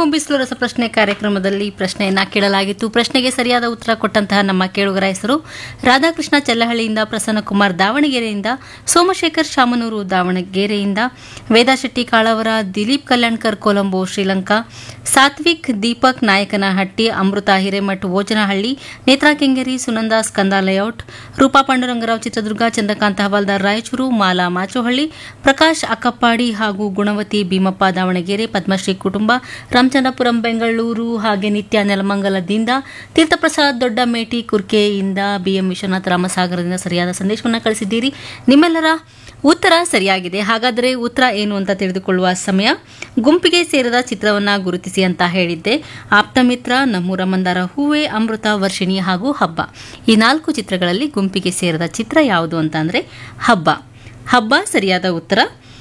ಹೊಂಬಿಸಲು ರಸಪ್ರಶ್ನೆ ಕಾರ್ಯಕ್ರಮದಲ್ಲಿ ಪ್ರಶ್ನೆಯನ್ನ ಕೇಳಲಾಗಿತ್ತು ಪ್ರಶ್ನೆಗೆ ಸರಿಯಾದ ಉತ್ತರ ಕೊಟ್ಟಂತಹ ನಮ್ಮ ಕೇಳುಗರ ಹೆಸರು ರಾಧಾಕೃಷ್ಣ ಚಲ್ಲಹಳ್ಳಿಯಿಂದ ಪ್ರಸನ್ನಕುಮಾರ್ ದಾವಣಗೆರೆಯಿಂದ ಸೋಮಶೇಖರ್ ಶಾಮನೂರು ದಾವಣಗೆರೆಯಿಂದ ವೇದಾ ಶೆಟ್ಟಿ ಕಾಳವರ ದಿಲೀಪ್ ಕಲ್ಯಾಣ್ಕರ್ ಕೊಲಂಬೋ ಶ್ರೀಲಂಕಾ ಸಾತ್ವಿಕ್ ದೀಪಕ್ ನಾಯಕನಹಟ್ಟಿ ಅಮೃತ ಹಿರೇಮಠ್ ಓಜನಹಳ್ಳಿ ನೇತ್ರಾ ಕೆಂಗೇರಿ ಸುನಂದ ಸ್ಕಂದ ಲೇಔಟ್ ರೂಪಾ ಪಾಂಡುರಂಗರಾವ್ ಚಿತ್ರದುರ್ಗ ಚಂದ್ರಕಾಂತ ಹವಾಲ್ದಾರ್ ರಾಯಚೂರು ಮಾಲಾ ಮಾಚೋಹಳ್ಳಿ ಪ್ರಕಾಶ್ ಅಕ್ಕಪ್ಪಾಡಿ ಹಾಗೂ ಗುಣವತಿ ಭೀಮಪ್ಪ ದಾವಣಗೆರೆ ಪದ್ಮಶ್ರೀ ಕುಟುಂಬ ರಾಮಚಂದ್ರಪುರಂ ಬೆಂಗಳೂರು ಹಾಗೆ ನಿತ್ಯ ನೆಲಮಂಗಲದಿಂದ ತೀರ್ಥಪ್ರಸಾದ್ ದೊಡ್ಡಮೇಟಿ ಕುರ್ಕೆಯಿಂದ ಬಿಎಂ ವಿಶ್ವನಾಥ ರಾಮಸಾಗರದಿಂದ ಸರಿಯಾದ ಸಂದೇಶವನ್ನು ಕಳಿಸಿದ್ದೀರಿ ನಿಮ್ಮೆಲ್ಲರ ಉತ್ತರ ಸರಿಯಾಗಿದೆ ಹಾಗಾದರೆ ಉತ್ತರ ಏನು ಅಂತ ತಿಳಿದುಕೊಳ್ಳುವ ಸಮಯ ಗುಂಪಿಗೆ ಸೇರಿದ ಚಿತ್ರವನ್ನ ಗುರುತಿಸಿ ಅಂತ ಹೇಳಿದ್ದೆ ಆಪ್ತಮಿತ್ರ ನಮ್ಮೂರ ಮಂದಾರ ಹೂವೆ ಅಮೃತ ವರ್ಷಿಣಿ ಹಾಗೂ ಹಬ್ಬ ಈ ನಾಲ್ಕು ಚಿತ್ರಗಳಲ್ಲಿ ಗುಂಪಿಗೆ ಸೇರಿದ ಚಿತ್ರ ಯಾವುದು ಅಂತ ಅಂದ್ರೆ ಹಬ್ಬ ಹಬ್ಬ ಸರಿಯಾದ ಉತ್ತರ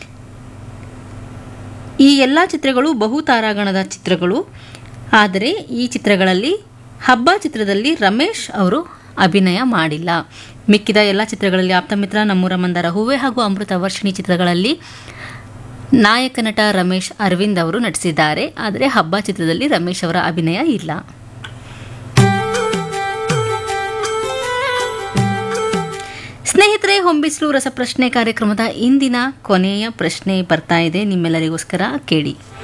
ಈ ಎಲ್ಲ ಚಿತ್ರಗಳು ಬಹು ತಾರಾಗಣದ ಚಿತ್ರಗಳು ಆದರೆ ಈ ಚಿತ್ರಗಳಲ್ಲಿ ಹಬ್ಬ ಚಿತ್ರದಲ್ಲಿ ರಮೇಶ್ ಅವರು ಅಭಿನಯ ಮಾಡಿಲ್ಲ ಮಿಕ್ಕಿದ ಎಲ್ಲ ಚಿತ್ರಗಳಲ್ಲಿ ಆಪ್ತಮಿತ್ರ ನಮ್ಮೂರ ಮಂದಾರ ಹೂವೆ ಹಾಗೂ ಅಮೃತ ವರ್ಷಿಣಿ ಚಿತ್ರಗಳಲ್ಲಿ ನಾಯಕ ನಟ ರಮೇಶ್ ಅರವಿಂದ್ ಅವರು ನಟಿಸಿದ್ದಾರೆ ಆದರೆ ಹಬ್ಬ ಚಿತ್ರದಲ್ಲಿ ರಮೇಶ್ ಅವರ ಅಭಿನಯ ಇಲ್ಲ ಸ್ನೇಹಿತರೆ ಹೊಂಬಿಸ್ಲು ರಸಪ್ರಶ್ನೆ ಕಾರ್ಯಕ್ರಮದ ಇಂದಿನ ಕೊನೆಯ ಪ್ರಶ್ನೆ ಬರ್ತಾ ಇದೆ ನಿಮ್ಮೆಲ್ಲರಿಗೋಸ್ಕರ ಕೇಳಿ